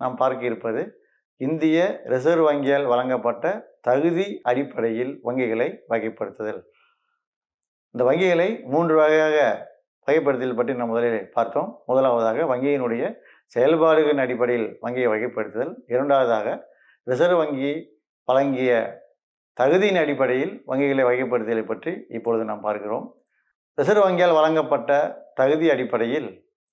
நாம் பார்க்க இருப்பது இந்திய ரிசர்வ் வங்கியால் வழங்கப்பட்ட தகுதி அடிப்படையில் வங்கிகளை வகைப்படுத்துதல் இந்த வங்கிகளை மூன்று வகையாக வகைப்படுத்தல் பற்றி நாம் முதலில் பார்த்தோம் முதலாவதாக வங்கியினுடைய செயல்பாடுகளின் அடிப்படையில் வங்கியை வகைப்படுத்துதல் இரண்டாவதாக ரிசர்வ் வங்கி வழங்கிய தகுதியின் அடிப்படையில் வங்கிகளை வகைப்படுத்துதலை பற்றி இப்பொழுது நாம் பார்க்கிறோம் ரிசர்வ் வங்கியால் வழங்கப்பட்ட தகுதி அடிப்படையில்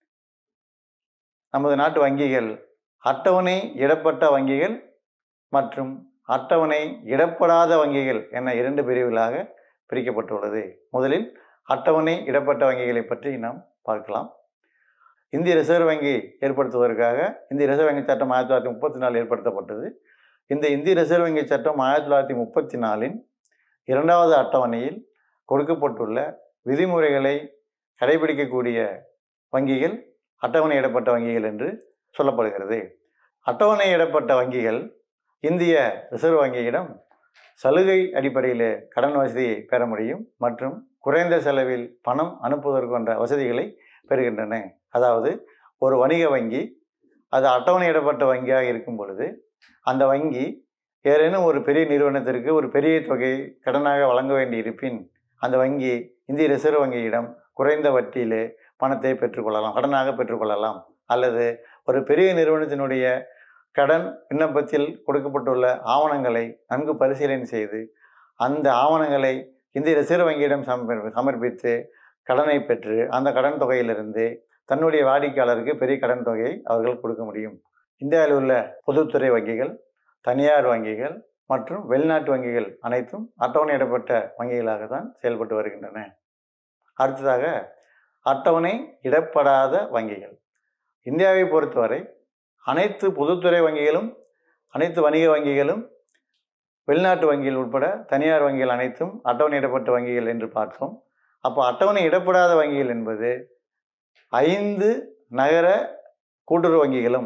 நமது நாட்டு வங்கிகள் அட்டவணை இடப்பட்ட வங்கிகள் மற்றும் அட்டவணை இடப்படாத வங்கிகள் என இரண்டு பிரிவுகளாக பிரிக்கப்பட்டுள்ளது முதலில் அட்டவணை இடப்பட்ட வங்கிகளை பற்றி நாம் பார்க்கலாம் இந்திய ரிசர்வ் வங்கி ஏற்படுத்துவதற்காக இந்திய ரிசர்வ் வங்கி சட்டம் ஆயிரத்தி தொள்ளாயிரத்தி முப்பத்தி நாலு ஏற்படுத்தப்பட்டது இந்த இந்திய ரிசர்வ் வங்கி சட்டம் ஆயிரத்தி தொள்ளாயிரத்தி முப்பத்தி நாலின் இரண்டாவது அட்டவணையில் கொடுக்கப்பட்டுள்ள விதிமுறைகளை கடைபிடிக்கக்கூடிய வங்கிகள் அட்டவணையிடப்பட்ட வங்கிகள் என்று சொல்லப்படுகிறது அட்டவணையிடப்பட்ட வங்கிகள் இந்திய ரிசர்வ் வங்கியிடம் சலுகை அடிப்படையில் கடன் வசதியை பெற முடியும் மற்றும் குறைந்த செலவில் பணம் அனுப்புவதற்கு போன்ற வசதிகளை பெறுகின்றன அதாவது ஒரு வணிக வங்கி அது அட்டவணையிடப்பட்ட வங்கியாக இருக்கும் பொழுது அந்த வங்கி ஏதேனும் ஒரு பெரிய நிறுவனத்திற்கு ஒரு பெரிய தொகை கடனாக வழங்க வேண்டி இருப்பின் அந்த வங்கி இந்திய ரிசர்வ் வங்கியிடம் குறைந்த வட்டியிலே பணத்தை பெற்றுக்கொள்ளலாம் கடனாக பெற்றுக்கொள்ளலாம் அல்லது ஒரு பெரிய நிறுவனத்தினுடைய கடன் விண்ணப்பத்தில் கொடுக்கப்பட்டுள்ள ஆவணங்களை நன்கு பரிசீலனை செய்து அந்த ஆவணங்களை இந்திய ரிசர்வ் வங்கியிடம் சமர்ப்பி சமர்ப்பித்து கடனை பெற்று அந்த கடன் தொகையிலிருந்து தன்னுடைய வாடிக்கையாளருக்கு பெரிய கடன் தொகையை அவர்கள் கொடுக்க முடியும் இந்தியாவில் உள்ள பொதுத்துறை வங்கிகள் தனியார் வங்கிகள் மற்றும் வெளிநாட்டு வங்கிகள் அனைத்தும் அட்டவணையிடப்பட்ட வங்கிகளாக தான் செயல்பட்டு வருகின்றன அடுத்ததாக அட்டவணை இடப்படாத வங்கிகள் இந்தியாவை பொறுத்தவரை அனைத்து பொதுத்துறை வங்கிகளும் அனைத்து வணிக வங்கிகளும் வெளிநாட்டு வங்கிகள் உட்பட தனியார் வங்கிகள் அனைத்தும் அட்டவணையிடப்பட்ட வங்கிகள் என்று பார்த்தோம் அப்போ அட்டவணை இடப்படாத வங்கிகள் என்பது ஐந்து நகர கூட்டுறவு வங்கிகளும்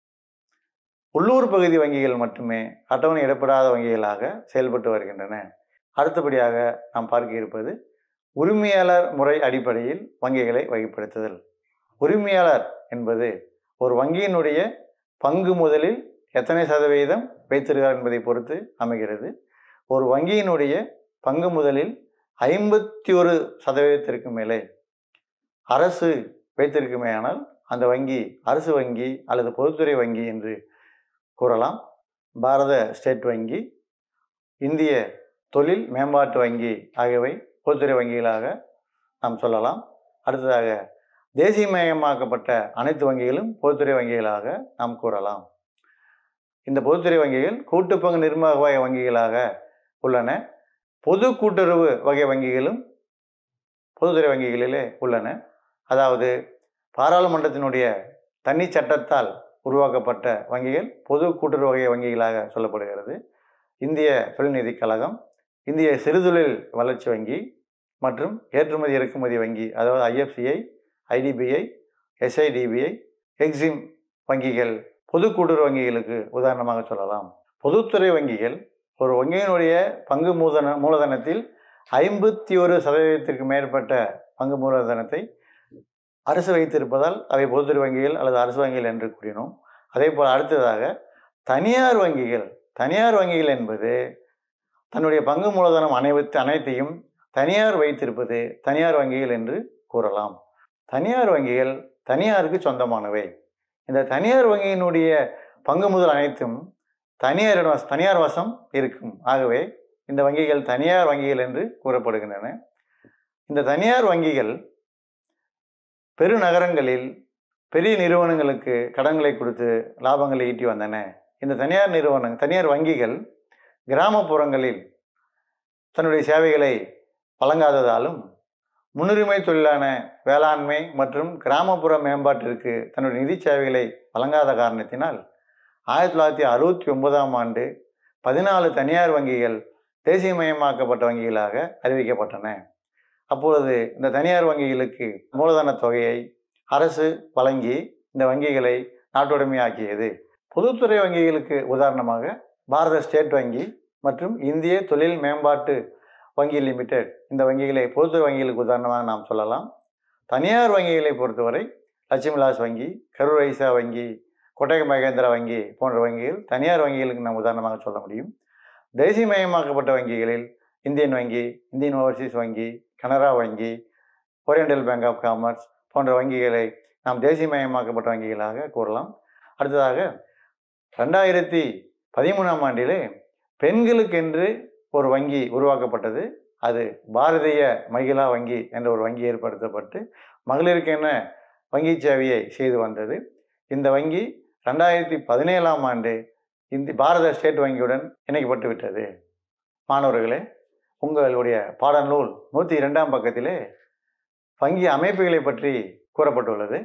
உள்ளூர் பகுதி வங்கிகள் மட்டுமே அட்டவணை இடப்படாத வங்கிகளாக செயல்பட்டு வருகின்றன அடுத்தபடியாக நாம் பார்க்க இருப்பது உரிமையாளர் முறை அடிப்படையில் வங்கிகளை வகைப்படுத்துதல் உரிமையாளர் என்பது ஒரு வங்கியினுடைய பங்கு முதலில் எத்தனை சதவீதம் வைத்திருக்கிறார் என்பதை பொறுத்து அமைகிறது ஒரு வங்கியினுடைய பங்கு முதலில் ஐம்பத்தி ஒரு சதவீதத்திற்கு மேலே அரசு வைத்திருக்குமேயானால் அந்த வங்கி அரசு வங்கி அல்லது பொதுத்துறை வங்கி என்று கூறலாம் பாரத ஸ்டேட் வங்கி இந்திய தொழில் மேம்பாட்டு வங்கி ஆகியவை பொதுத்துறை வங்கிகளாக நாம் சொல்லலாம் அடுத்ததாக தேசியமயமாக்கப்பட்ட அனைத்து வங்கிகளும் பொதுத்துறை வங்கிகளாக நாம் கூறலாம் இந்த பொதுத்துறை வங்கிகள் கூட்டுப்பங்கு நிர்வாக வகை வங்கிகளாக உள்ளன பொது கூட்டுறவு வகை வங்கிகளும் பொதுத்துறை வங்கிகளிலே உள்ளன அதாவது பாராளுமன்றத்தினுடைய தனி சட்டத்தால் உருவாக்கப்பட்ட வங்கிகள் பொது கூட்டுறவு வகை வங்கிகளாக சொல்லப்படுகிறது இந்திய தொழில்நிதி கழகம் இந்திய சிறுதொழில் வளர்ச்சி வங்கி மற்றும் ஏற்றுமதி இறக்குமதி வங்கி அதாவது ஐஎஃப்சிஐ ஐடிபிஐ எஸ்ஐடிபிஐ எக்ஸிம் வங்கிகள் பொது கூட்டுறவு வங்கிகளுக்கு உதாரணமாக சொல்லலாம் பொதுத்துறை வங்கிகள் ஒரு வங்கியினுடைய பங்கு மூலதன மூலதனத்தில் ஐம்பத்தி ஒரு சதவீதத்திற்கு மேற்பட்ட பங்கு மூலதனத்தை அரசு வைத்திருப்பதால் அவை பொதுத்துறை வங்கிகள் அல்லது அரசு வங்கிகள் என்று கூறினோம் அதே போல் அடுத்ததாக தனியார் வங்கிகள் தனியார் வங்கிகள் என்பது தன்னுடைய பங்கு மூலதனம் அனைத்து அனைத்தையும் தனியார் வைத்திருப்பது தனியார் வங்கிகள் என்று கூறலாம் தனியார் வங்கிகள் தனியாருக்கு சொந்தமானவை இந்த தனியார் வங்கியினுடைய பங்கு முதல் அனைத்தும் தனியார் தனியார் வசம் இருக்கும் ஆகவே இந்த வங்கிகள் தனியார் வங்கிகள் என்று கூறப்படுகின்றன இந்த தனியார் வங்கிகள் பெருநகரங்களில் பெரிய நிறுவனங்களுக்கு கடன்களை கொடுத்து லாபங்களை ஈட்டி வந்தன இந்த தனியார் நிறுவனம் தனியார் வங்கிகள் கிராமப்புறங்களில் தன்னுடைய சேவைகளை வழங்காததாலும் முன்னுரிமை தொழிலான வேளாண்மை மற்றும் கிராமப்புற மேம்பாட்டிற்கு தன்னுடைய நிதி சேவைகளை வழங்காத காரணத்தினால் ஆயிரத்தி தொள்ளாயிரத்தி அறுபத்தி ஒன்பதாம் ஆண்டு பதினாலு தனியார் வங்கிகள் தேசியமயமாக்கப்பட்ட வங்கிகளாக அறிவிக்கப்பட்டன அப்பொழுது இந்த தனியார் வங்கிகளுக்கு மூலதன தொகையை அரசு வழங்கி இந்த வங்கிகளை நாட்டுடைமையாக்கியது பொதுத்துறை வங்கிகளுக்கு உதாரணமாக பாரத ஸ்டேட் வங்கி மற்றும் இந்திய தொழில் மேம்பாட்டு வங்கி லிமிடெட் இந்த வங்கிகளை பொதுத்துறை வங்கிகளுக்கு உதாரணமாக நாம் சொல்லலாம் தனியார் வங்கிகளை பொறுத்தவரை லட்சுமி விலாஸ் வங்கி கரூர் ஐசா வங்கி கொட்டக மகேந்திரா வங்கி போன்ற வங்கிகள் தனியார் வங்கிகளுக்கு நாம் உதாரணமாக சொல்ல முடியும் தேசியமயமாக்கப்பட்ட வங்கிகளில் இந்தியன் வங்கி இந்தியன் ஓவர்சீஸ் வங்கி கனரா வங்கி ஓரியண்டல் பேங்க் ஆஃப் காமர்ஸ் போன்ற வங்கிகளை நாம் தேசியமயமாக்கப்பட்ட வங்கிகளாக கூறலாம் அடுத்ததாக ரெண்டாயிரத்தி பதிமூணாம் ஆண்டிலே பெண்களுக்கென்று ஒரு வங்கி உருவாக்கப்பட்டது அது பாரதிய மகிழா வங்கி என்ற ஒரு வங்கி ஏற்படுத்தப்பட்டு மகளிருக்கென வங்கி சேவையை செய்து வந்தது இந்த வங்கி ரெண்டாயிரத்தி பதினேழாம் ஆண்டு இந்த பாரத ஸ்டேட் வங்கியுடன் இணைக்கப்பட்டு விட்டது மாணவர்களே உங்களுடைய பாடநூல் நூற்றி இரண்டாம் பக்கத்திலே வங்கி அமைப்புகளை பற்றி கூறப்பட்டுள்ளது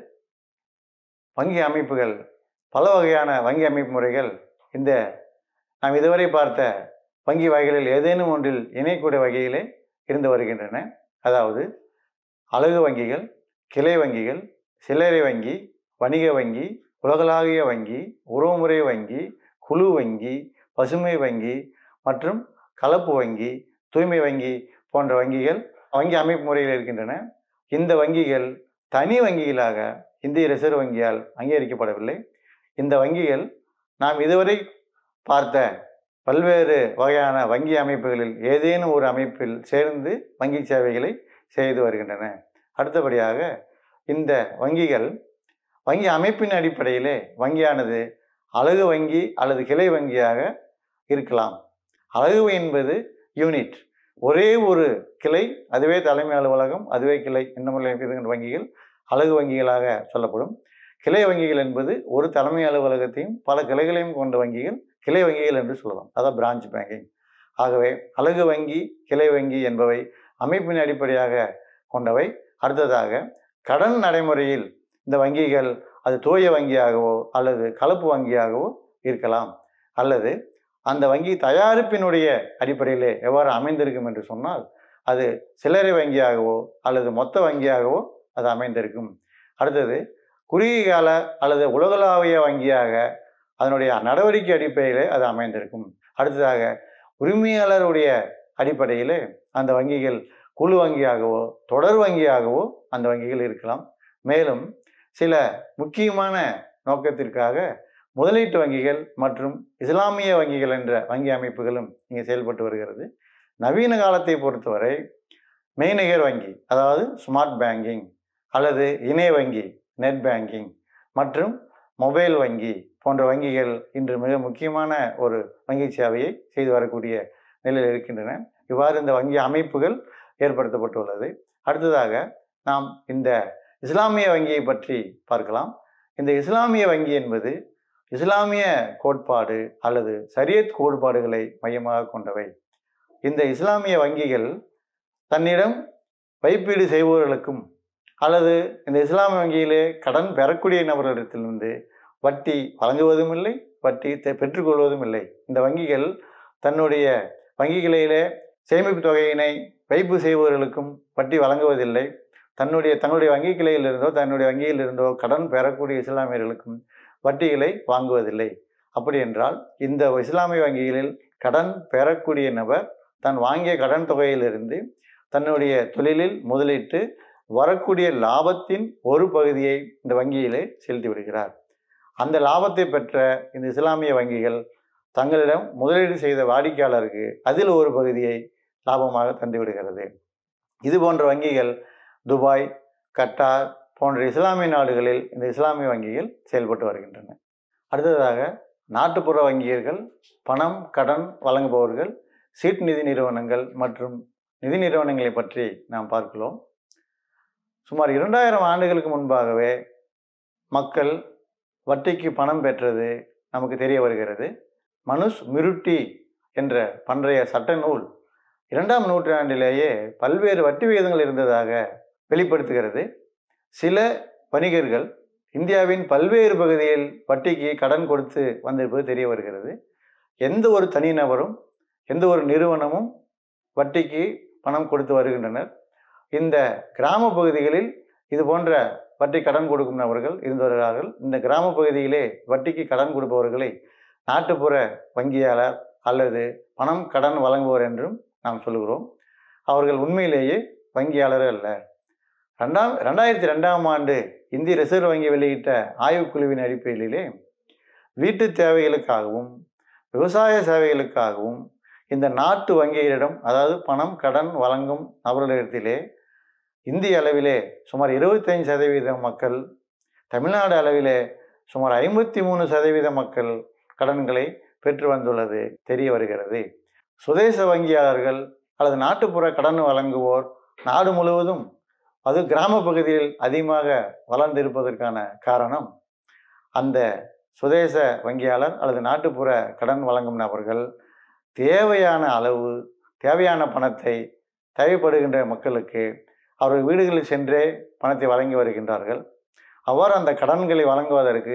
வங்கி அமைப்புகள் பல வகையான வங்கி அமைப்பு முறைகள் இந்த நாம் இதுவரை பார்த்த வங்கி வகைகளில் ஏதேனும் ஒன்றில் இணையக்கூடிய வகையிலே இருந்து வருகின்றன அதாவது அழகு வங்கிகள் கிளை வங்கிகள் சில்லறை வங்கி வணிக வங்கி உலகளாவிய வங்கி உறவுமுறை வங்கி குழு வங்கி பசுமை வங்கி மற்றும் கலப்பு வங்கி தூய்மை வங்கி போன்ற வங்கிகள் வங்கி அமைப்பு முறையில் இருக்கின்றன இந்த வங்கிகள் தனி வங்கிகளாக இந்திய ரிசர்வ் வங்கியால் அங்கீகரிக்கப்படவில்லை இந்த வங்கிகள் நாம் இதுவரை பார்த்த பல்வேறு வகையான வங்கி அமைப்புகளில் ஏதேனும் ஒரு அமைப்பில் சேர்ந்து வங்கி சேவைகளை செய்து வருகின்றன அடுத்தபடியாக இந்த வங்கிகள் வங்கி அமைப்பின் அடிப்படையிலே வங்கியானது அழகு வங்கி அல்லது கிளை வங்கியாக இருக்கலாம் அழகு என்பது யூனிட் ஒரே ஒரு கிளை அதுவே தலைமை அலுவலகம் அதுவே கிளை இந்த முறையில் இருக்கின்ற வங்கிகள் அழகு வங்கிகளாக சொல்லப்படும் கிளை வங்கிகள் என்பது ஒரு தலைமை அலுவலகத்தையும் பல கிளைகளையும் கொண்ட வங்கிகள் கிளை வங்கிகள் என்று சொல்லலாம் அதான் பிரான்ச் பேங்கிங் ஆகவே அழகு வங்கி கிளை வங்கி என்பவை அமைப்பின் அடிப்படையாக கொண்டவை அடுத்ததாக கடன் நடைமுறையில் இந்த வங்கிகள் அது தூய வங்கியாகவோ அல்லது கலப்பு வங்கியாகவோ இருக்கலாம் அல்லது அந்த வங்கி தயாரிப்பினுடைய அடிப்படையிலே எவ்வாறு அமைந்திருக்கும் என்று சொன்னால் அது சில்லறை வங்கியாகவோ அல்லது மொத்த வங்கியாகவோ அது அமைந்திருக்கும் அடுத்தது குறுகிய கால அல்லது உலகளாவிய வங்கியாக அதனுடைய நடவடிக்கை அடிப்படையிலே அது அமைந்திருக்கும் அடுத்ததாக உரிமையாளருடைய அடிப்படையிலே அந்த வங்கிகள் குழு வங்கியாகவோ தொடர் வங்கியாகவோ அந்த வங்கிகள் இருக்கலாம் மேலும் சில முக்கியமான நோக்கத்திற்காக முதலீட்டு வங்கிகள் மற்றும் இஸ்லாமிய வங்கிகள் என்ற வங்கி அமைப்புகளும் இங்கே செயல்பட்டு வருகிறது நவீன காலத்தை பொறுத்தவரை மெய்நிகர் வங்கி அதாவது ஸ்மார்ட் பேங்கிங் அல்லது இணைய வங்கி நெட் பேங்கிங் மற்றும் மொபைல் வங்கி போன்ற வங்கிகள் இன்று மிக முக்கியமான ஒரு வங்கி சேவையை செய்து வரக்கூடிய நிலையில் இருக்கின்றன இவ்வாறு இந்த வங்கி அமைப்புகள் ஏற்படுத்தப்பட்டுள்ளது அடுத்ததாக நாம் இந்த இஸ்லாமிய வங்கியை பற்றி பார்க்கலாம் இந்த இஸ்லாமிய வங்கி என்பது இஸ்லாமிய கோட்பாடு அல்லது சரியத் கோட்பாடுகளை மையமாக கொண்டவை இந்த இஸ்லாமிய வங்கிகள் தன்னிடம் வைப்பீடு செய்பவர்களுக்கும் அல்லது இந்த இஸ்லாமிய வங்கியிலே கடன் பெறக்கூடிய நபர்களிடத்திலிருந்து வட்டி வழங்குவதும் இல்லை வட்டி தெ- பெற்றுக்கொள்வதும் இல்லை இந்த வங்கிகள் தன்னுடைய வங்கிகளிலே சேமிப்பு தொகையினை வைப்பு செய்பவர்களுக்கும் வட்டி வழங்குவதில்லை தன்னுடைய தங்களுடைய வங்கி கிளையிலிருந்தோ தன்னுடைய வங்கியிலிருந்தோ கடன் பெறக்கூடிய இஸ்லாமியர்களுக்கும் வட்டிகளை வாங்குவதில்லை அப்படி என்றால் இந்த இஸ்லாமிய வங்கிகளில் கடன் பெறக்கூடிய நபர் தான் வாங்கிய கடன் தொகையிலிருந்து தன்னுடைய தொழிலில் முதலீட்டு வரக்கூடிய லாபத்தின் ஒரு பகுதியை இந்த வங்கியிலே செலுத்தி விடுகிறார் அந்த லாபத்தை பெற்ற இந்த இஸ்லாமிய வங்கிகள் தங்களிடம் முதலீடு செய்த வாடிக்கையாளருக்கு அதில் ஒரு பகுதியை லாபமாக தந்து விடுகிறது இது போன்ற வங்கிகள் துபாய் கட்டார் போன்ற இஸ்லாமிய நாடுகளில் இந்த இஸ்லாமிய வங்கிகள் செயல்பட்டு வருகின்றன அடுத்ததாக நாட்டுப்புற வங்கியர்கள் பணம் கடன் வழங்குபவர்கள் சீட் நிதி நிறுவனங்கள் மற்றும் நிதி நிறுவனங்களை பற்றி நாம் பார்க்கிறோம் சுமார் இரண்டாயிரம் ஆண்டுகளுக்கு முன்பாகவே மக்கள் வட்டிக்கு பணம் பெற்றது நமக்கு தெரிய வருகிறது மனுஷ் மிருட்டி என்ற பண்டைய சட்ட நூல் இரண்டாம் நூற்றாண்டிலேயே பல்வேறு வட்டி விகிதங்கள் இருந்ததாக வெளிப்படுத்துகிறது சில வணிகர்கள் இந்தியாவின் பல்வேறு பகுதியில் வட்டிக்கு கடன் கொடுத்து வந்திருப்பது தெரிய வருகிறது எந்த ஒரு தனிநபரும் எந்த ஒரு நிறுவனமும் வட்டிக்கு பணம் கொடுத்து வருகின்றனர் இந்த கிராம பகுதிகளில் இது போன்ற வட்டி கடன் கொடுக்கும் நபர்கள் இருந்து வருகிறார்கள் இந்த கிராம பகுதியிலே வட்டிக்கு கடன் கொடுப்பவர்களை நாட்டுப்புற வங்கியாளர் அல்லது பணம் கடன் வழங்குவோர் என்றும் நாம் சொல்லுகிறோம் அவர்கள் உண்மையிலேயே வங்கியாளர் அல்ல ரெண்டாம் ரெண்டாயிரத்தி ரெண்டாம் ஆண்டு இந்திய ரிசர்வ் வங்கி வெளியிட்ட ஆய்வுக்குழுவின் அடிப்படையிலே வீட்டு தேவைகளுக்காகவும் விவசாய சேவைகளுக்காகவும் இந்த நாட்டு வங்கிகளிடம் அதாவது பணம் கடன் வழங்கும் நபர்களிடத்திலே இந்திய அளவிலே சுமார் இருபத்தைந்து சதவீத மக்கள் தமிழ்நாடு அளவிலே சுமார் ஐம்பத்தி மூணு சதவீத மக்கள் கடன்களை பெற்று வந்துள்ளது தெரிய வருகிறது சுதேச வங்கியாளர்கள் அல்லது நாட்டுப்புற கடன் வழங்குவோர் நாடு முழுவதும் அது கிராம பகுதியில் அதிகமாக வளர்ந்திருப்பதற்கான காரணம் அந்த சுதேச வங்கியாளர் அல்லது நாட்டுப்புற கடன் வழங்கும் நபர்கள் தேவையான அளவு தேவையான பணத்தை தேவைப்படுகின்ற மக்களுக்கு அவர்கள் வீடுகளில் சென்றே பணத்தை வழங்கி வருகின்றார்கள் அவ்வாறு அந்த கடன்களை வழங்குவதற்கு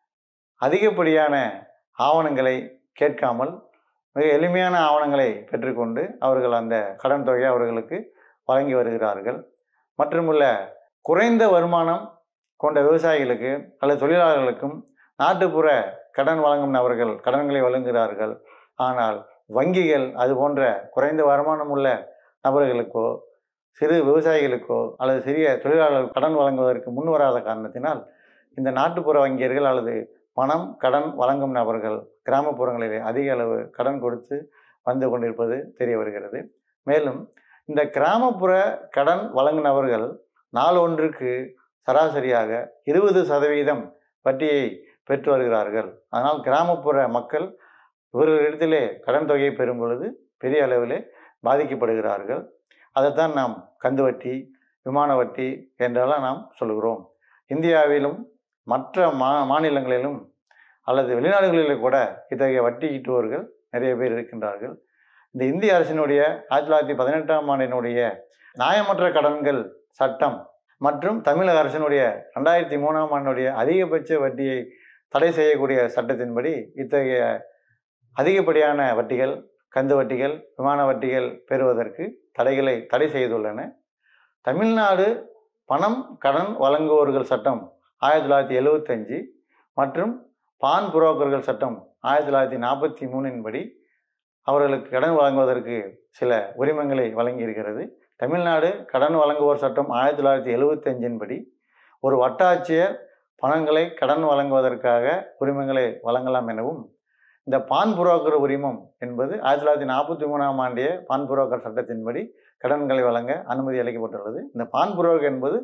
அதிகப்படியான ஆவணங்களை கேட்காமல் மிக எளிமையான ஆவணங்களை பெற்றுக்கொண்டு அவர்கள் அந்த கடன் தொகையை அவர்களுக்கு வழங்கி வருகிறார்கள் மற்றுமுள்ள குறைந்த வருமானம் கொண்ட விவசாயிகளுக்கு அல்லது தொழிலாளர்களுக்கும் நாட்டுப்புற கடன் வழங்கும் நபர்கள் கடன்களை வழங்குகிறார்கள் ஆனால் வங்கிகள் அது போன்ற குறைந்த வருமானம் உள்ள நபர்களுக்கோ சிறு விவசாயிகளுக்கோ அல்லது சிறிய தொழிலாளர்கள் கடன் வழங்குவதற்கு முன் வராத காரணத்தினால் இந்த நாட்டுப்புற வங்கியர்கள் அல்லது பணம் கடன் வழங்கும் நபர்கள் கிராமப்புறங்களிலே அதிக அளவு கடன் கொடுத்து வந்து கொண்டிருப்பது தெரிய வருகிறது மேலும் இந்த கிராமப்புற கடன் வழங்கும் நபர்கள் நாள் ஒன்றுக்கு சராசரியாக இருபது சதவீதம் வட்டியை பெற்று வருகிறார்கள் அதனால் கிராமப்புற மக்கள் இவர்களிடத்திலே கடன் தொகையை பெறும் பொழுது பெரிய அளவிலே பாதிக்கப்படுகிறார்கள் அதைத்தான் நாம் கந்து வட்டி விமான வட்டி என்றெல்லாம் நாம் சொல்கிறோம் இந்தியாவிலும் மற்ற மா மாநிலங்களிலும் அல்லது வெளிநாடுகளிலும் கூட இத்தகைய வட்டி ஈட்டுவோர்கள் நிறைய பேர் இருக்கின்றார்கள் இந்த இந்திய அரசினுடைய ஆயிரத்தி தொள்ளாயிரத்தி பதினெட்டாம் ஆண்டினுடைய நியாயமற்ற கடன்கள் சட்டம் மற்றும் தமிழக அரசினுடைய ரெண்டாயிரத்தி மூணாம் ஆண்டினுடைய அதிகபட்ச வட்டியை தடை செய்யக்கூடிய சட்டத்தின்படி இத்தகைய அதிகப்படியான வட்டிகள் கந்து வட்டிகள் விமான வட்டிகள் பெறுவதற்கு தடைகளை தடை செய்துள்ளன தமிழ்நாடு பணம் கடன் வழங்குவோர்கள் சட்டம் ஆயிரத்தி தொள்ளாயிரத்தி எழுவத்தஞ்சு மற்றும் பான் புரோக்கர்கள் சட்டம் ஆயிரத்தி தொள்ளாயிரத்தி நாற்பத்தி மூணின் படி அவர்களுக்கு கடன் வழங்குவதற்கு சில உரிமங்களை வழங்கியிருக்கிறது தமிழ்நாடு கடன் வழங்குவோர் சட்டம் ஆயிரத்தி தொள்ளாயிரத்தி எழுவத்தஞ்சின் படி ஒரு வட்டாட்சியர் பணங்களை கடன் வழங்குவதற்காக உரிமங்களை வழங்கலாம் எனவும் இந்த பான் புரோக்கர் உரிமம் என்பது ஆயிரத்தி தொள்ளாயிரத்தி நாற்பத்தி மூணாம் ஆண்டிய பான் புரோக்கர் சட்டத்தின்படி கடன்களை வழங்க அனுமதி அளிக்கப்பட்டுள்ளது இந்த பான் புரோக்கர் என்பது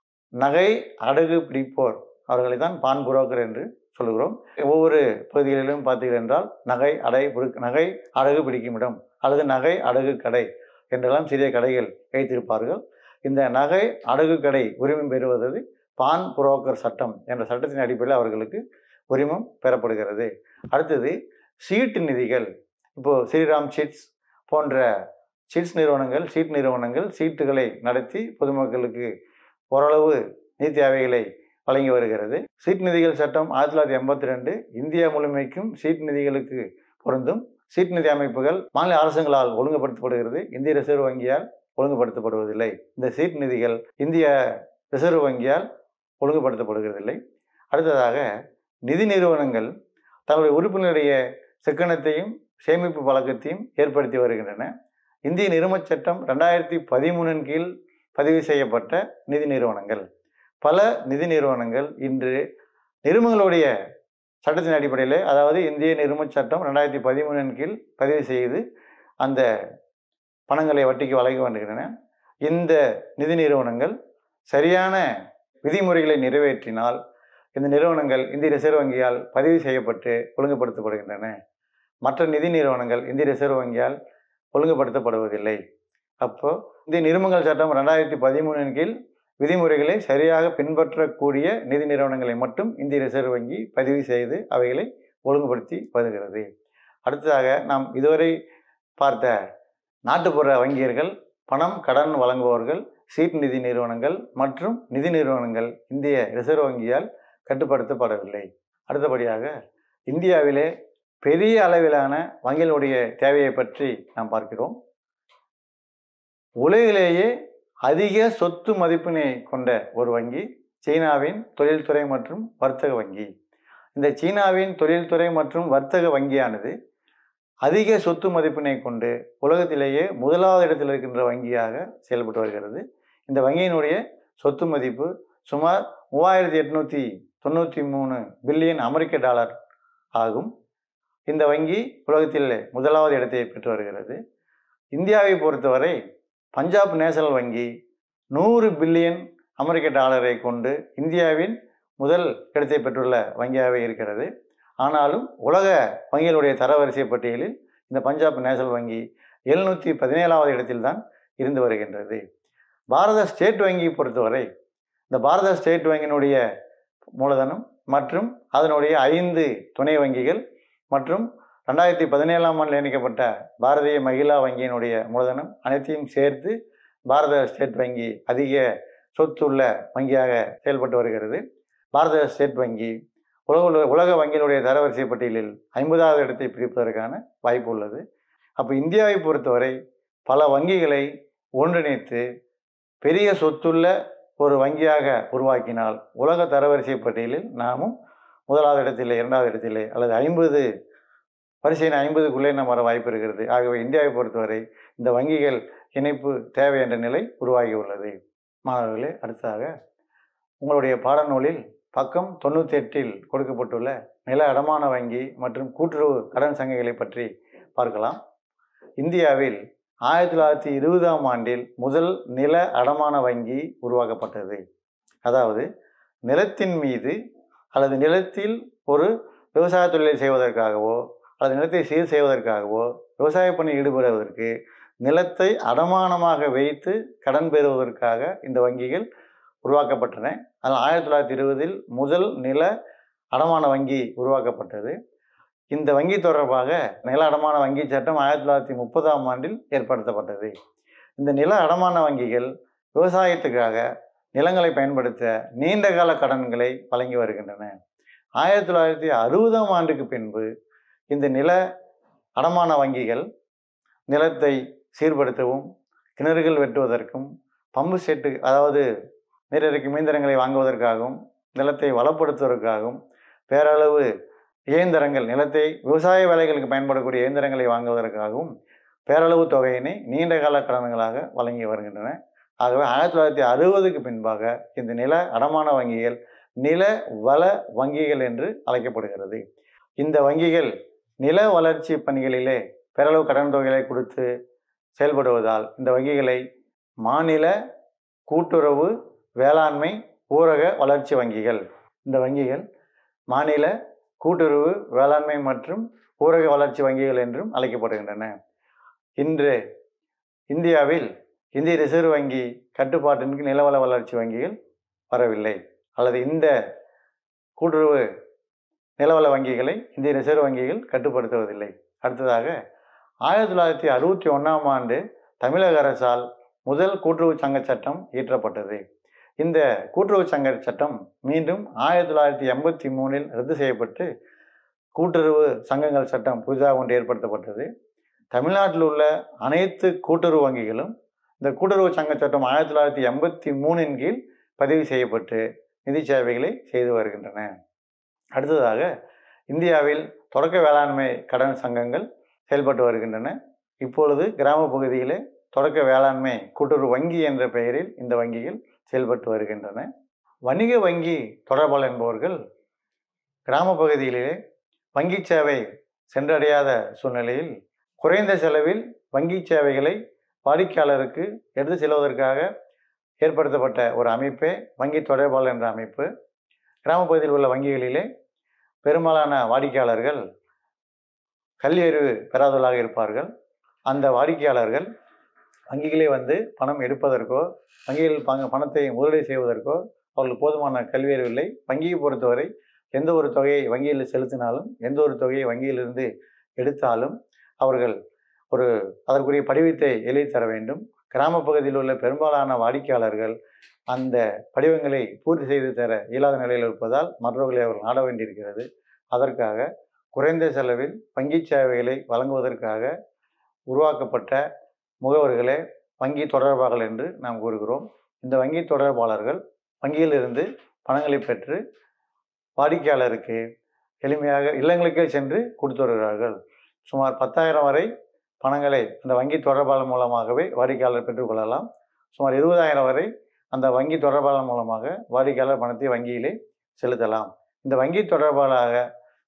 நகை அடகு பிடிப்போர் அவர்களை தான் பான் புரோக்கர் என்று சொல்லுகிறோம் ஒவ்வொரு பகுதிகளிலும் பார்த்தீர்கள் என்றால் நகை அடை பிடி- நகை அடகு பிடிக்கும் இடம் அல்லது நகை அடகு கடை என்றெல்லாம் சிறிய கடைகள் வைத்திருப்பார்கள் இந்த நகை அடகு கடை உரிமம் பெறுவது பான் புரோக்கர் சட்டம் என்ற சட்டத்தின் அடிப்படையில் அவர்களுக்கு உரிமம் பெறப்படுகிறது அடுத்தது சீட்டு நிதிகள் இப்போது ஸ்ரீராம் சீட்ஸ் போன்ற சீட்ஸ் நிறுவனங்கள் சீட் நிறுவனங்கள் சீட்டுகளை நடத்தி பொதுமக்களுக்கு ஓரளவு நிதி தேவைகளை வழங்கி வருகிறது சீட் நிதிகள் சட்டம் ஆயிரத்தி தொள்ளாயிரத்தி எண்பத்தி ரெண்டு இந்தியா முழுமைக்கும் சீட் நிதிகளுக்கு பொருந்தும் சீட் நிதி அமைப்புகள் மாநில அரசுகளால் ஒழுங்குபடுத்தப்படுகிறது இந்திய ரிசர்வ் வங்கியால் ஒழுங்குபடுத்தப்படுவதில்லை இந்த சீட் நிதிகள் இந்திய ரிசர்வ் வங்கியால் ஒழுங்குபடுத்தப்படுகிறதில்லை அடுத்ததாக நிதி நிறுவனங்கள் தங்களுடைய உறுப்பினருடைய சிக்கனத்தையும் சேமிப்பு பழக்கத்தையும் ஏற்படுத்தி வருகின்றன இந்திய நிறுவனச் சட்டம் ரெண்டாயிரத்தி பதிமூணின் கீழ் பதிவு செய்யப்பட்ட நிதி நிறுவனங்கள் பல நிதி நிறுவனங்கள் இன்று நிறுவனங்களுடைய சட்டத்தின் அடிப்படையில் அதாவது இந்திய நிறுவனச் சட்டம் ரெண்டாயிரத்தி பதிமூணின் கீழ் பதிவு செய்து அந்த பணங்களை வட்டிக்கு வழங்கி வருகின்றன இந்த நிதி நிறுவனங்கள் சரியான விதிமுறைகளை நிறைவேற்றினால் இந்த நிறுவனங்கள் இந்திய ரிசர்வ் வங்கியால் பதிவு செய்யப்பட்டு ஒழுங்குபடுத்தப்படுகின்றன மற்ற நிதி நிறுவனங்கள் இந்திய ரிசர்வ் வங்கியால் ஒழுங்குபடுத்தப்படுவதில்லை அப்போ இந்திய நிறுவனங்கள் சட்டம் ரெண்டாயிரத்தி பதிமூணின் கீழ் விதிமுறைகளை சரியாக பின்பற்றக்கூடிய நிதி நிறுவனங்களை மட்டும் இந்திய ரிசர்வ் வங்கி பதிவு செய்து அவைகளை ஒழுங்குபடுத்தி வருகிறது அடுத்ததாக நாம் இதுவரை பார்த்த நாட்டுப்புற வங்கியர்கள் பணம் கடன் வழங்குபவர்கள் சீட் நிதி நிறுவனங்கள் மற்றும் நிதி நிறுவனங்கள் இந்திய ரிசர்வ் வங்கியால் கட்டுப்படுத்தப்படவில்லை அடுத்தபடியாக இந்தியாவிலே பெரிய அளவிலான வங்கிகளுடைய தேவையை பற்றி நாம் பார்க்கிறோம் உலகிலேயே அதிக சொத்து மதிப்பினை கொண்ட ஒரு வங்கி சீனாவின் தொழில்துறை மற்றும் வர்த்தக வங்கி இந்த சீனாவின் தொழில்துறை மற்றும் வர்த்தக வங்கியானது அதிக சொத்து மதிப்பினை கொண்டு உலகத்திலேயே முதலாவது இடத்தில் இருக்கின்ற வங்கியாக செயல்பட்டு வருகிறது இந்த வங்கியினுடைய சொத்து மதிப்பு சுமார் மூவாயிரத்தி எட்நூற்றி தொண்ணூற்றி மூணு பில்லியன் அமெரிக்க டாலர் ஆகும் இந்த வங்கி உலகத்தில் முதலாவது இடத்தை பெற்று வருகிறது இந்தியாவை பொறுத்தவரை பஞ்சாப் நேஷனல் வங்கி நூறு பில்லியன் அமெரிக்க டாலரை கொண்டு இந்தியாவின் முதல் இடத்தை பெற்றுள்ள வங்கியாகவே இருக்கிறது ஆனாலும் உலக வங்கிகளுடைய தரவரிசை பட்டியலில் இந்த பஞ்சாப் நேஷனல் வங்கி எழுநூற்றி பதினேழாவது இடத்தில்தான் இருந்து வருகின்றது பாரத ஸ்டேட் வங்கியை பொறுத்தவரை இந்த பாரத ஸ்டேட் வங்கியினுடைய மூலதனம் மற்றும் அதனுடைய ஐந்து துணை வங்கிகள் மற்றும் ரெண்டாயிரத்தி பதினேழாம் ஆண்டில் இணைக்கப்பட்ட பாரதிய மகிழா வங்கியினுடைய மூலதனம் அனைத்தையும் சேர்த்து பாரத ஸ்டேட் வங்கி அதிக சொத்துள்ள வங்கியாக செயல்பட்டு வருகிறது பாரத ஸ்டேட் வங்கி உலக உலக வங்கியினுடைய தரவரிசை பட்டியலில் ஐம்பதாவது இடத்தை பிடிப்பதற்கான வாய்ப்பு உள்ளது அப்போ இந்தியாவை பொறுத்தவரை பல வங்கிகளை ஒன்றிணைத்து பெரிய சொத்துள்ள ஒரு வங்கியாக உருவாக்கினால் உலக தரவரிசை பட்டியலில் நாமும் முதலாவது இடத்திலே இரண்டாவது இடத்திலே அல்லது ஐம்பது வரிசையின் ஐம்பதுக்குள்ளே நம்ம வர வாய்ப்பு இருக்கிறது ஆகவே இந்தியாவை பொறுத்தவரை இந்த வங்கிகள் இணைப்பு தேவை என்ற நிலை உருவாகியுள்ளது மாணவர்களே அடுத்ததாக உங்களுடைய பாடநூலில் பக்கம் தொண்ணூற்றி எட்டில் கொடுக்கப்பட்டுள்ள நில அடமான வங்கி மற்றும் கூட்டுறவு கடன் சங்கங்களை பற்றி பார்க்கலாம் இந்தியாவில் ஆயிரத்தி தொள்ளாயிரத்தி இருபதாம் ஆண்டில் முதல் நில அடமான வங்கி உருவாக்கப்பட்டது அதாவது நிலத்தின் மீது அல்லது நிலத்தில் ஒரு விவசாய தொழிலை செய்வதற்காகவோ அல்லது நிலத்தை சீர் செய்வதற்காகவோ விவசாய பணி ஈடுபடுவதற்கு நிலத்தை அடமானமாக வைத்து கடன் பெறுவதற்காக இந்த வங்கிகள் உருவாக்கப்பட்டன அதில் ஆயிரத்தி தொள்ளாயிரத்தி இருபதில் முதல் நில அடமான வங்கி உருவாக்கப்பட்டது இந்த வங்கி தொடர்பாக நில அடமான வங்கி சட்டம் ஆயிரத்தி தொள்ளாயிரத்தி முப்பதாம் ஆண்டில் ஏற்படுத்தப்பட்டது இந்த நில அடமான வங்கிகள் விவசாயத்துக்காக நிலங்களை பயன்படுத்த நீண்ட கால கடன்களை வழங்கி வருகின்றன ஆயிரத்தி தொள்ளாயிரத்தி அறுபதாம் ஆண்டுக்கு பின்பு இந்த நில அடமான வங்கிகள் நிலத்தை சீர்படுத்தவும் கிணறுகள் வெட்டுவதற்கும் பம்பு செட்டு அதாவது நீரிறக்கு மீந்திரங்களை வாங்குவதற்காகவும் நிலத்தை வளப்படுத்துவதற்காகவும் பேரளவு இயந்திரங்கள் நிலத்தை விவசாய வேலைகளுக்கு பயன்படக்கூடிய இயந்திரங்களை வாங்குவதற்காகவும் பேரளவு தொகையினை நீண்ட கால கடன்களாக வழங்கி வருகின்றன ஆகவே ஆயிரத்தி தொள்ளாயிரத்தி அறுபதுக்கு பின்பாக இந்த நில அடமான வங்கிகள் நில வள வங்கிகள் என்று அழைக்கப்படுகிறது இந்த வங்கிகள் நில வளர்ச்சி பணிகளிலே பேரளவு கடன் தொகைகளை கொடுத்து செயல்படுவதால் இந்த வங்கிகளை மாநில கூட்டுறவு வேளாண்மை ஊரக வளர்ச்சி வங்கிகள் இந்த வங்கிகள் மாநில கூட்டுறவு வேளாண்மை மற்றும் ஊரக வளர்ச்சி வங்கிகள் என்றும் அழைக்கப்படுகின்றன இன்று இந்தியாவில் இந்திய ரிசர்வ் வங்கி கட்டுப்பாட்டின் கீழ் நிலவள வளர்ச்சி வங்கிகள் வரவில்லை அல்லது இந்த கூட்டுறவு நிலவள வங்கிகளை இந்திய ரிசர்வ் வங்கிகள் கட்டுப்படுத்துவதில்லை அடுத்ததாக ஆயிரத்தி தொள்ளாயிரத்தி அறுபத்தி ஒன்றாம் ஆண்டு தமிழக அரசால் முதல் கூட்டுறவு சங்க சட்டம் இயற்றப்பட்டது இந்த கூட்டுறவு சங்க சட்டம் மீண்டும் ஆயிரத்தி தொள்ளாயிரத்தி எண்பத்தி மூணில் ரத்து செய்யப்பட்டு கூட்டுறவு சங்கங்கள் சட்டம் புதிதாக ஒன்று ஏற்படுத்தப்பட்டது தமிழ்நாட்டில் உள்ள அனைத்து கூட்டுறவு வங்கிகளும் இந்த கூட்டுறவு சங்க சட்டம் ஆயிரத்தி தொள்ளாயிரத்தி எண்பத்தி மூணின் கீழ் பதிவு செய்யப்பட்டு நிதி சேவைகளை செய்து வருகின்றன அடுத்ததாக இந்தியாவில் தொடக்க வேளாண்மை கடன் சங்கங்கள் செயல்பட்டு வருகின்றன இப்பொழுது கிராம பகுதியிலே தொடக்க வேளாண்மை கூட்டுறவு வங்கி என்ற பெயரில் இந்த வங்கிகள் செயல்பட்டு வருகின்றன வணிக வங்கி தொடர்பாளர் என்பவர்கள் கிராம பகுதியிலே வங்கி சேவை சென்றடையாத சூழ்நிலையில் குறைந்த செலவில் வங்கி சேவைகளை வாடிக்கையாளருக்கு எடுத்து செல்வதற்காக ஏற்படுத்தப்பட்ட ஒரு அமைப்பே வங்கி தொடர்பாளர் என்ற அமைப்பு கிராம பகுதியில் உள்ள வங்கிகளிலே பெரும்பாலான வாடிக்கையாளர்கள் கல்வி அறிவு பெறாதவர்களாக இருப்பார்கள் அந்த வாடிக்கையாளர்கள் வங்கிகளே வந்து பணம் எடுப்பதற்கோ வங்கிகளில் பங்க பணத்தை முதலீடு செய்வதற்கோ அவர்களுக்கு போதுமான கல்வி அறிவு இல்லை வங்கியை பொறுத்தவரை எந்த ஒரு தொகையை வங்கியில் செலுத்தினாலும் எந்த ஒரு தொகையை வங்கியிலிருந்து எடுத்தாலும் அவர்கள் ஒரு அதற்குரிய படிவத்தை எழுதி தர வேண்டும் கிராம பகுதியில் உள்ள பெரும்பாலான வாடிக்கையாளர்கள் அந்த படிவங்களை பூர்த்தி செய்து தர இயலாத நிலையில் இருப்பதால் மற்றவர்களை அவர்கள் நாட வேண்டியிருக்கிறது அதற்காக குறைந்த செலவில் வங்கி சேவைகளை வழங்குவதற்காக உருவாக்கப்பட்ட முகவர்களே வங்கி தொடர்பாளர்கள் என்று நாம் கூறுகிறோம் இந்த வங்கி தொடர்பாளர்கள் வங்கியிலிருந்து பணங்களை பெற்று வாடிக்கையாளருக்கு எளிமையாக இல்லங்களுக்கே சென்று கொடுத்து வருகிறார்கள் சுமார் பத்தாயிரம் வரை பணங்களை அந்த வங்கி தொடர்பாளர் மூலமாகவே வாடிக்கையாளர் பெற்றுக்கொள்ளலாம் சுமார் இருபதாயிரம் வரை அந்த வங்கி தொடர்பாளர் மூலமாக வாடிக்கையாளர் பணத்தை வங்கியிலே செலுத்தலாம் இந்த வங்கி தொடர்பாளராக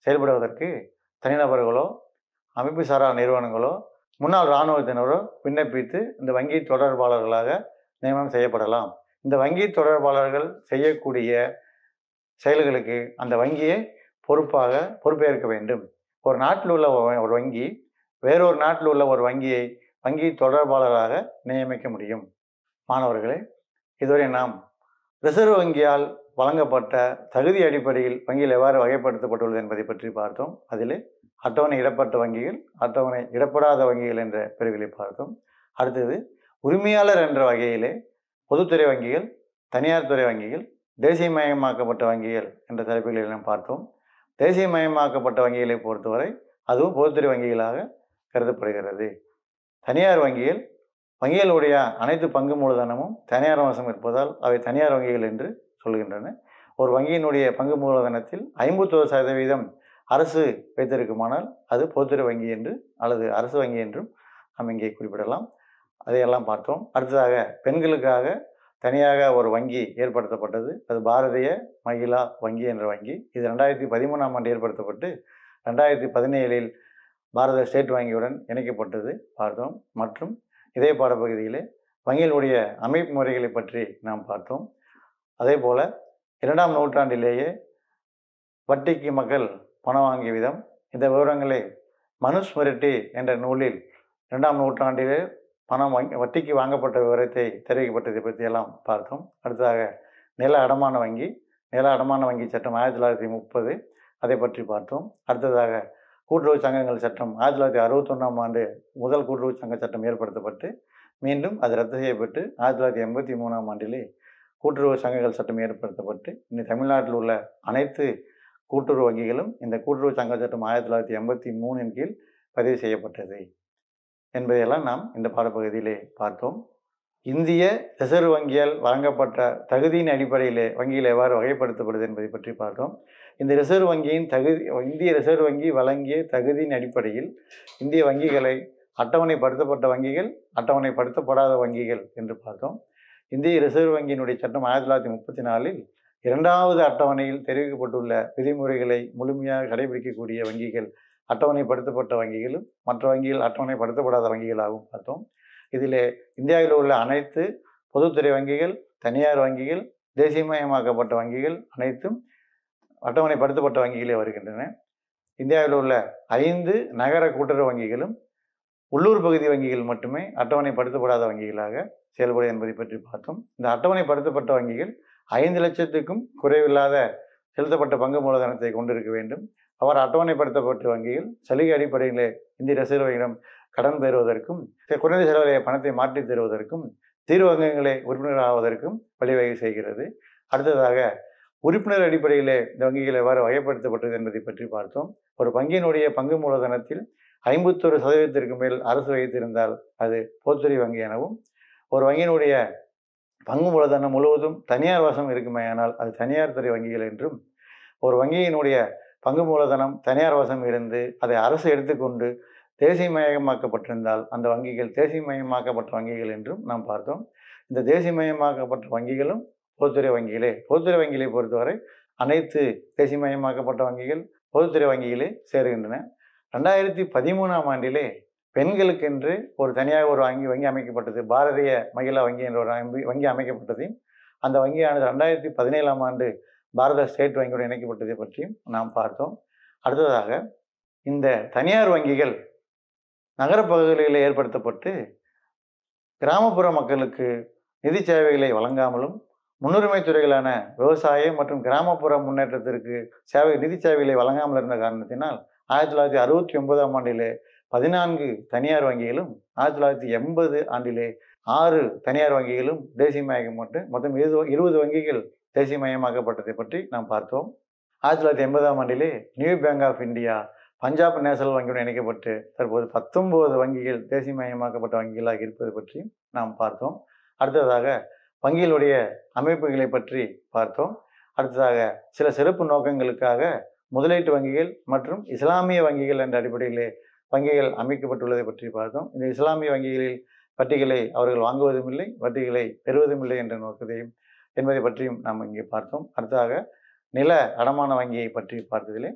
செயல்படுவதற்கு தனிநபர்களோ அமைப்பு சாரா நிறுவனங்களோ முன்னாள் இராணுவத்தினரோ விண்ணப்பித்து இந்த வங்கி தொடர்பாளர்களாக நியமனம் செய்யப்படலாம் இந்த வங்கி தொடர்பாளர்கள் செய்யக்கூடிய செயல்களுக்கு அந்த வங்கியை பொறுப்பாக பொறுப்பேற்க வேண்டும் ஒரு நாட்டில் உள்ள ஒரு ஒரு வங்கி வேறொரு நாட்டில் உள்ள ஒரு வங்கியை வங்கி தொடர்பாளராக நியமிக்க முடியும் மாணவர்களே இதுவரை நாம் ரிசர்வ் வங்கியால் வழங்கப்பட்ட தகுதி அடிப்படையில் வங்கியில் எவ்வாறு வகைப்படுத்தப்பட்டுள்ளது என்பதை பற்றி பார்த்தோம் அதில் அட்டவணை இடப்பட்ட வங்கிகள் அட்டவணை இடப்படாத வங்கிகள் என்ற பிரிவுகளை பார்த்தோம் அடுத்தது உரிமையாளர் என்ற வகையிலே பொதுத்துறை வங்கிகள் தனியார் துறை வங்கிகள் தேசியமயமாக்கப்பட்ட வங்கிகள் என்ற தலைப்புகளை நாம் பார்த்தோம் தேசியமயமாக்கப்பட்ட வங்கிகளை பொறுத்தவரை அதுவும் பொதுத்துறை வங்கிகளாக கருதப்படுகிறது தனியார் வங்கிகள் வங்கிகளுடைய அனைத்து பங்கு மூலதனமும் தனியார் வசம் இருப்பதால் அவை தனியார் வங்கிகள் என்று சொல்கின்றன ஒரு வங்கியினுடைய பங்கு மூலதனத்தில் ஐம்பத்தோரு சதவீதம் அரசு வைத்திருக்குமானால் அது பொதுத்துறை வங்கி என்று அல்லது அரசு வங்கி என்றும் நாம் இங்கே குறிப்பிடலாம் அதையெல்லாம் பார்த்தோம் அடுத்ததாக பெண்களுக்காக தனியாக ஒரு வங்கி ஏற்படுத்தப்பட்டது அது பாரதிய மகிழா வங்கி என்ற வங்கி இது ரெண்டாயிரத்தி பதிமூணாம் ஆண்டு ஏற்படுத்தப்பட்டு ரெண்டாயிரத்தி பதினேழில் பாரத ஸ்டேட் வங்கியுடன் இணைக்கப்பட்டது பார்த்தோம் மற்றும் இதே பாடப்பகுதியிலே வங்கிகளுடைய அமைப்பு முறைகளை பற்றி நாம் பார்த்தோம் அதே போல் இரண்டாம் நூற்றாண்டிலேயே வட்டிக்கு மக்கள் பணம் வாங்கிய விதம் இந்த விவரங்களை மனுஸ்மிருட்டி என்ற நூலில் இரண்டாம் நூற்றாண்டிலே பணம் வாங்கி வட்டிக்கு வாங்கப்பட்ட விவரத்தை தெரிவிக்கப்பட்டதை பற்றியெல்லாம் பார்த்தோம் அடுத்ததாக நில அடமான வங்கி நில அடமான வங்கி சட்டம் ஆயிரத்தி தொள்ளாயிரத்தி முப்பது அதை பற்றி பார்த்தோம் அடுத்ததாக கூட்டுறவு சங்கங்கள் சட்டம் ஆயிரத்தி தொள்ளாயிரத்தி அறுபத்தொன்னாம் ஆண்டு முதல் கூட்டுறவு சங்க சட்டம் ஏற்படுத்தப்பட்டு மீண்டும் அது ரத்து செய்யப்பட்டு ஆயிரத்தி தொள்ளாயிரத்தி எண்பத்தி மூணாம் ஆண்டிலே கூட்டுறவு சங்கங்கள் சட்டம் ஏற்படுத்தப்பட்டு இன்னும் தமிழ்நாட்டில் உள்ள அனைத்து கூட்டுறவு வங்கிகளும் இந்த கூட்டுறவு சங்க சட்டம் ஆயிரத்தி தொள்ளாயிரத்தி எண்பத்தி மூணின் கீழ் பதிவு செய்யப்பட்டது என்பதையெல்லாம் நாம் இந்த பாடப்பகுதியிலே பார்த்தோம் இந்திய ரிசர்வ் வங்கியால் வழங்கப்பட்ட தகுதியின் அடிப்படையிலே வங்கியில் எவ்வாறு வகைப்படுத்தப்படுது என்பதை பற்றி பார்த்தோம் இந்த ரிசர்வ் வங்கியின் தகுதி இந்திய ரிசர்வ் வங்கி வழங்கிய தகுதியின் அடிப்படையில் இந்திய வங்கிகளை அட்டவணைப்படுத்தப்பட்ட வங்கிகள் அட்டவணைப்படுத்தப்படாத வங்கிகள் என்று பார்த்தோம் இந்திய ரிசர்வ் வங்கியினுடைய சட்டம் ஆயிரத்தி தொள்ளாயிரத்தி முப்பத்தி நாலில் இரண்டாவது அட்டவணையில் தெரிவிக்கப்பட்டுள்ள விதிமுறைகளை முழுமையாக கடைபிடிக்கக்கூடிய வங்கிகள் அட்டவணைப்படுத்தப்பட்ட வங்கிகளும் மற்ற வங்கிகள் அட்டவணைப்படுத்தப்படாத வங்கிகளாகவும் பார்த்தோம் இதிலே இந்தியாவில் உள்ள அனைத்து பொதுத்துறை வங்கிகள் தனியார் வங்கிகள் தேசியமயமாக்கப்பட்ட வங்கிகள் அனைத்தும் அட்டவணைப்படுத்தப்பட்ட வங்கிகளே வருகின்றன இந்தியாவில் உள்ள ஐந்து நகர கூட்டுறவு வங்கிகளும் உள்ளூர் பகுதி வங்கிகள் மட்டுமே அட்டவணைப்படுத்தப்படாத வங்கிகளாக செயல்படும் என்பதை பற்றி பார்த்தோம் இந்த அட்டவணைப்படுத்தப்பட்ட வங்கிகள் ஐந்து லட்சத்துக்கும் குறைவில்லாத செலுத்தப்பட்ட பங்கு மூலதனத்தை கொண்டிருக்க வேண்டும் அவர் அட்டவணைப்படுத்தப்பட்ட வங்கிகள் சலுகை அடிப்படையிலே இந்திய ரிசர்வ் வங்கியிடம் கடன் பெறுவதற்கும் குறைந்த செலவிலே பணத்தை மாற்றித் தருவதற்கும் தீர்வு வங்கங்களை உறுப்பினர் ஆவதற்கும் வழிவகை செய்கிறது அடுத்ததாக உறுப்பினர் அடிப்படையிலே இந்த வங்கிகள் எவ்வாறு வகைப்படுத்தப்பட்டது என்பதை பற்றி பார்த்தோம் ஒரு வங்கியினுடைய பங்கு மூலதனத்தில் ஐம்பத்தொரு சதவீதத்திற்கு மேல் அரசு வைத்திருந்தால் அது பொதுத்துறை வங்கி எனவும் ஒரு வங்கியினுடைய பங்கு மூலதனம் முழுவதும் தனியார் வசம் இருக்குமேயானால் அது தனியார் துறை வங்கிகள் என்றும் ஒரு வங்கியினுடைய பங்கு மூலதனம் தனியார் வசம் இருந்து அதை அரசு எடுத்துக்கொண்டு தேசியமயமாக்கப்பட்டிருந்தால் அந்த வங்கிகள் தேசியமயமாக்கப்பட்ட வங்கிகள் என்றும் நாம் பார்த்தோம் இந்த தேசியமயமாக்கப்பட்ட வங்கிகளும் பொதுத்துறை வங்கிகளே பொதுத்துறை வங்கிகளை பொறுத்தவரை அனைத்து தேசியமயமாக்கப்பட்ட வங்கிகள் பொதுத்துறை வங்கிகளே சேருகின்றன ரெண்டாயிரத்தி பதிமூணாம் ஆண்டிலே பெண்களுக்கென்று ஒரு தனியாக ஒரு வங்கி வங்கி அமைக்கப்பட்டது பாரதிய மகிழா வங்கி என்ற ஒரு வங்கி வங்கி அமைக்கப்பட்டது அந்த வங்கியானது ரெண்டாயிரத்தி பதினேழாம் ஆண்டு பாரத ஸ்டேட் வங்கியுடன் இணைக்கப்பட்டதை பற்றியும் நாம் பார்த்தோம் அடுத்ததாக இந்த தனியார் வங்கிகள் நகரப்பகுதிகளில் ஏற்படுத்தப்பட்டு கிராமப்புற மக்களுக்கு நிதி சேவைகளை வழங்காமலும் முன்னுரிமை துறைகளான விவசாயம் மற்றும் கிராமப்புற முன்னேற்றத்திற்கு சேவை நிதி சேவைகளை வழங்காமல் இருந்த காரணத்தினால் ஆயிரத்தி தொள்ளாயிரத்தி அறுபத்தி ஒன்பதாம் ஆண்டிலே பதினான்கு தனியார் வங்கிகளும் ஆயிரத்தி தொள்ளாயிரத்தி எண்பது ஆண்டிலே ஆறு தனியார் வங்கிகளும் தேசியமயக்கப்பட்டு மொத்தம் இருபது இருபது வங்கிகள் தேசியமயமாக்கப்பட்டதை பற்றி நாம் பார்த்தோம் ஆயிரத்தி தொள்ளாயிரத்தி எண்பதாம் ஆண்டிலே New Bank of India Punjab National வங்கியுடன் இணைக்கப்பட்டு தற்போது பத்தொன்பது வங்கிகள் தேசியமயமாக்கப்பட்ட வங்கிகளாக இருப்பது பற்றி நாம் பார்த்தோம் அடுத்ததாக வங்கிகளுடைய அமைப்புகளை பற்றி பார்த்தோம் அடுத்ததாக சில சிறப்பு நோக்கங்களுக்காக முதலீட்டு வங்கிகள் மற்றும் இஸ்லாமிய வங்கிகள் என்ற அடிப்படையிலே வங்கிகள் அமைக்கப்பட்டுள்ளதை பற்றி பார்த்தோம் இந்த இஸ்லாமிய வங்கிகளில் வட்டிகளை அவர்கள் வாங்குவதும் இல்லை வட்டிகளை பெறுவதும் இல்லை என்ற நோக்கத்தையும் என்பதை பற்றியும் நாம் இங்கே பார்த்தோம் அடுத்ததாக நில அடமான வங்கியை பற்றி பார்த்ததிலே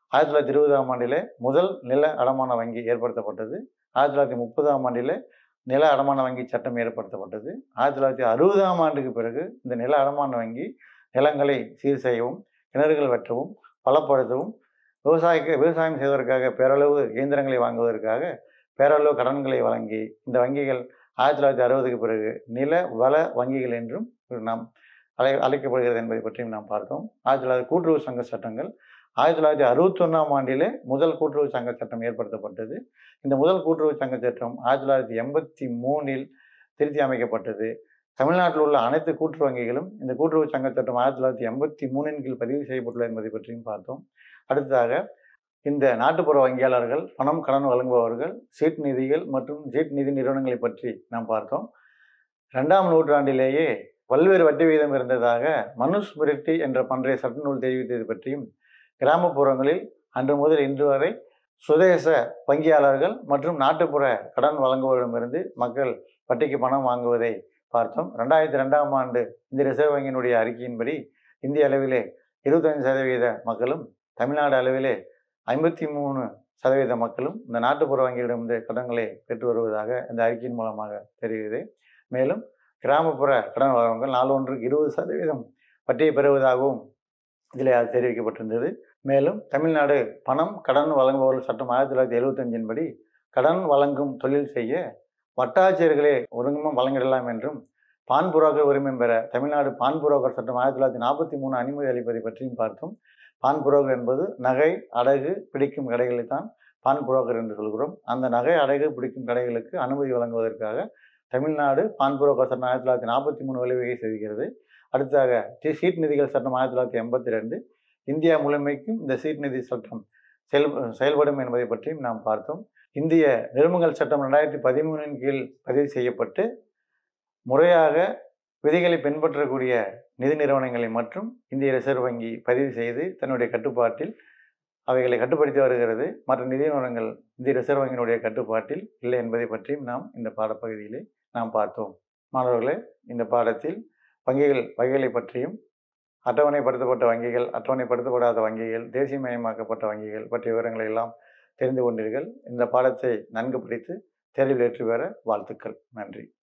ஆயிரத்தி தொள்ளாயிரத்தி இருபதாம் ஆண்டிலே முதல் நில அடமான வங்கி ஏற்படுத்தப்பட்டது ஆயிரத்தி தொள்ளாயிரத்தி முப்பதாம் ஆண்டிலே நில அடமான வங்கி சட்டம் ஏற்படுத்தப்பட்டது ஆயிரத்தி தொள்ளாயிரத்தி அறுபதாம் ஆண்டுக்கு பிறகு இந்த நில அடமான வங்கி நிலங்களை சீர் செய்யவும் கிணறுகள் வெட்டவும் பலப்படுத்தவும் விவசாயிக்கு விவசாயம் செய்வதற்காக பேரளவு இயந்திரங்களை வாங்குவதற்காக பேரளவு கடன்களை வழங்கி இந்த வங்கிகள் ஆயிரத்தி தொள்ளாயிரத்தி அறுபதுக்கு பிறகு நில வள வங்கிகள் என்றும் நாம் அழை அழைக்கப்படுகிறது என்பதை பற்றியும் நாம் பார்த்தோம் ஆயிரத்தி தொள்ளாயிரத்தி கூட்டுறவு சங்க சட்டங்கள் ஆயிரத்தி தொள்ளாயிரத்தி அறுபத்தொன்னாம் ஆண்டிலே முதல் கூட்டுறவு சங்க சட்டம் ஏற்படுத்தப்பட்டது இந்த முதல் கூட்டுறவு சங்க சட்டம் ஆயிரத்தி தொள்ளாயிரத்தி எண்பத்தி மூணில் திருத்தி அமைக்கப்பட்டது தமிழ்நாட்டில் உள்ள அனைத்து கூட்டுறவு வங்கிகளும் இந்த கூட்டுறவு சங்க சட்டம் ஆயிரத்தி தொள்ளாயிரத்தி எண்பத்தி மூணின் கீழ் பதிவு செய்யப்பட்டுள்ளது என்பதை பற்றியும் பார்த்தோம் அடுத்ததாக இந்த நாட்டுப்புற வங்கியாளர்கள் பணம் கடன் வழங்குபவர்கள் சீட் நிதிகள் மற்றும் ஜீட் நிதி நிறுவனங்களை பற்றி நாம் பார்த்தோம் ரெண்டாம் நூற்றாண்டிலேயே பல்வேறு வட்டி விகிதம் இருந்ததாக மனுஸ்மிருதி என்ற பன்றைய சட்ட நூல் தெரிவித்தது பற்றியும் கிராமப்புறங்களில் அன்று முதல் இன்று வரை சுதேச வங்கியாளர்கள் மற்றும் நாட்டுப்புற கடன் வழங்குவோரிடமிருந்து மக்கள் வட்டிக்கு பணம் வாங்குவதை பார்த்தோம் ரெண்டாயிரத்தி ரெண்டாம் ஆண்டு இந்திய ரிசர்வ் வங்கியினுடைய அறிக்கையின்படி இந்திய அளவிலே இருபத்தஞ்சு சதவீத மக்களும் தமிழ்நாடு அளவிலே ஐம்பத்தி மூணு சதவீத மக்களும் இந்த நாட்டுப்புற வங்கியிடமிருந்து கடன்களை பெற்று வருவதாக இந்த அறிக்கையின் மூலமாக தெரிகிறது மேலும் கிராமப்புற கடன் வழங்குகள் நாலு ஒன்றுக்கு இருபது சதவீதம் வட்டியை பெறுவதாகவும் இதில் அது தெரிவிக்கப்பட்டிருந்தது மேலும் தமிழ்நாடு பணம் கடன் வழங்குபவர்கள் சட்டம் ஆயிரத்தி தொள்ளாயிரத்தி எழுபத்தஞ்சின் படி கடன் வழங்கும் தொழில் செய்ய வட்டாட்சியர்களே ஒருங்கமும் வழங்கிடலாம் என்றும் பான் புரோக்கர் உரிமை பெற தமிழ்நாடு பான் புரோக்கர் சட்டம் ஆயிரத்தி தொள்ளாயிரத்தி நாற்பத்தி மூணு அனுமதி அளிப்பதை பற்றியும் பார்த்தோம் பான் புரோக்கர் என்பது நகை அடகு பிடிக்கும் கடைகளை தான் பான் புரோக்கர் என்று சொல்கிறோம் அந்த நகை அடகு பிடிக்கும் கடைகளுக்கு அனுமதி வழங்குவதற்காக தமிழ்நாடு பான் புரோக்கர் சட்டம் ஆயிரத்தி தொள்ளாயிரத்தி நாற்பத்தி மூணு வழிவகை செய்கிறது அடுத்ததாக டி சீட் நிதிகள் சட்டம் ஆயிரத்தி தொள்ளாயிரத்தி எண்பத்தி ரெண்டு இந்தியா முழுமைக்கும் இந்த சீட் நிதி சட்டம் செயல் செயல்படும் என்பதை பற்றியும் நாம் பார்த்தோம் இந்திய நிறுவனங்கள் சட்டம் ரெண்டாயிரத்தி பதிமூணின் கீழ் பதிவு செய்யப்பட்டு முறையாக விதிகளை பின்பற்றக்கூடிய நிதி நிறுவனங்களை மற்றும் இந்திய ரிசர்வ் வங்கி பதிவு செய்து தன்னுடைய கட்டுப்பாட்டில் அவைகளை கட்டுப்படுத்தி வருகிறது மற்ற நிதி நிறுவனங்கள் இந்திய ரிசர்வ் வங்கியினுடைய கட்டுப்பாட்டில் இல்லை என்பதை பற்றியும் நாம் இந்த பாடப்பகுதியிலே நாம் பார்த்தோம் மாணவர்களே இந்த பாடத்தில் வங்கிகள் வகைகளை பற்றியும் அட்டவணைப்படுத்தப்பட்ட வங்கிகள் அட்டவணைப்படுத்தப்படாத வங்கிகள் தேசியமயமாக்கப்பட்ட வங்கிகள் பற்றிய விவரங்களை எல்லாம் தெரிந்து கொண்டீர்கள் இந்த பாடத்தை நன்கு படித்து தேர்வில் வெற்றி பெற வாழ்த்துக்கள் நன்றி